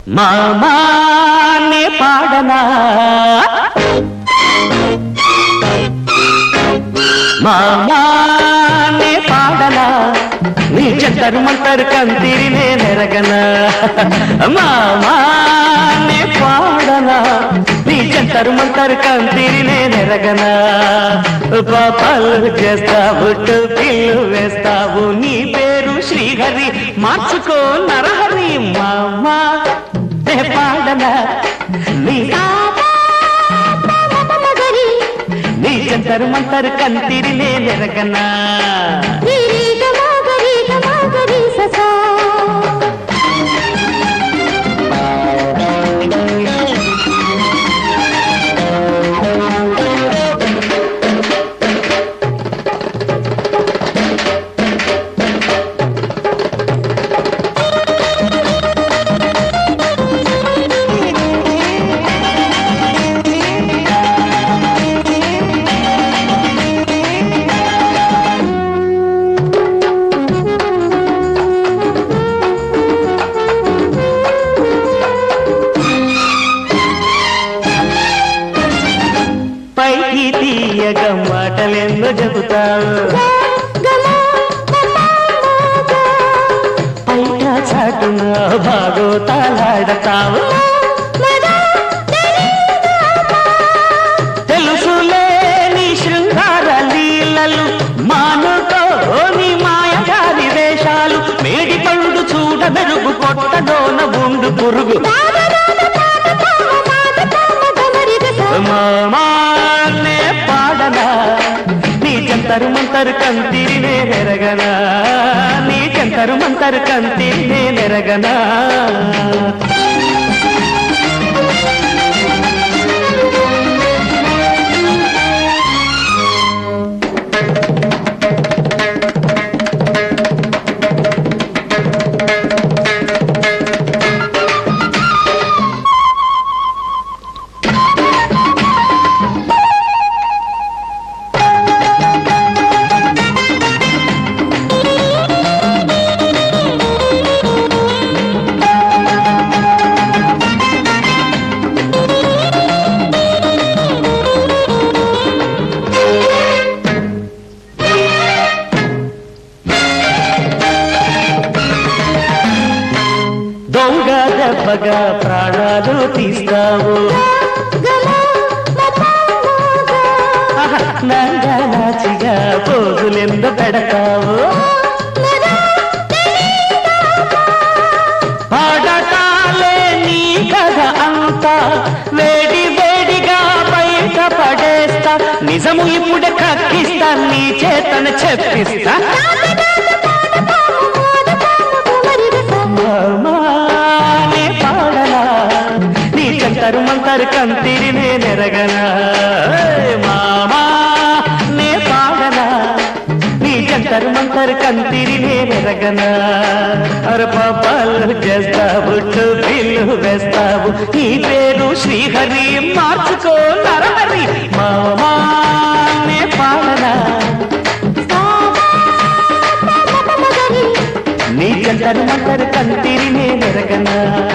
మామానే పాడనా మామానే పాడనా నీ చెత్తరు మంతరు కంతిరి నెరగనా మామానే పాడనా నీ చెత్తరు మంతరు కంతిరి నెరగనా పాపాలు చేస్తావు పిల్లు వేస్తావు నీ పేరు శ్రీహరి మార్చుకో నరహరి మామా నే పాడనా నీ మగరి నీ చెంతరు మంతరు కంతిరి నెరగనా రీగ మగరి మగరి ససా పైకి తీయగ మాటలెన్నో చెబుతావు పైట చాటున భాగోతాలాడతావు తెలుసులే నీ శృంగార లీలలు మానుకో నీ మాయగారి వేషాలు మేడి పండు చూడ మెరుగు కొట్టడోన ఉండు పురుగు మామానే పాడనా నీ చెంతరు మంతరు కంతిరి నెరగనా నీ చెంతరు మంతరు కంతిరి నెరగనా దొంగ దెబ్బగా ప్రాణాలు తీస్తావు ఆహా, నంగనాచిగా పోజులెందు పెడతావు పాడటాలే నీ కథ అంతా వేడి వేడిగా బయట పడేస్తా నిజము ఇప్పుడే కక్కిస్తా నీ చేతన చెప్పిస్తా మామానే పాడనా నీ చెంతరు మంతరు కంతిరి నెరగనా ఏయ్ మామా నే పాడనా నీ చెంతరు మంతరు కంతిరి నెరగనా అర పాపాలు చేస్తావు బిల్లు వేస్తావు నీ పేరు శ్రీహరి మార్చుకో నరహరి మామా నే పాడనా నీ చెంతరు మంతరు కంతిరి నెరగనా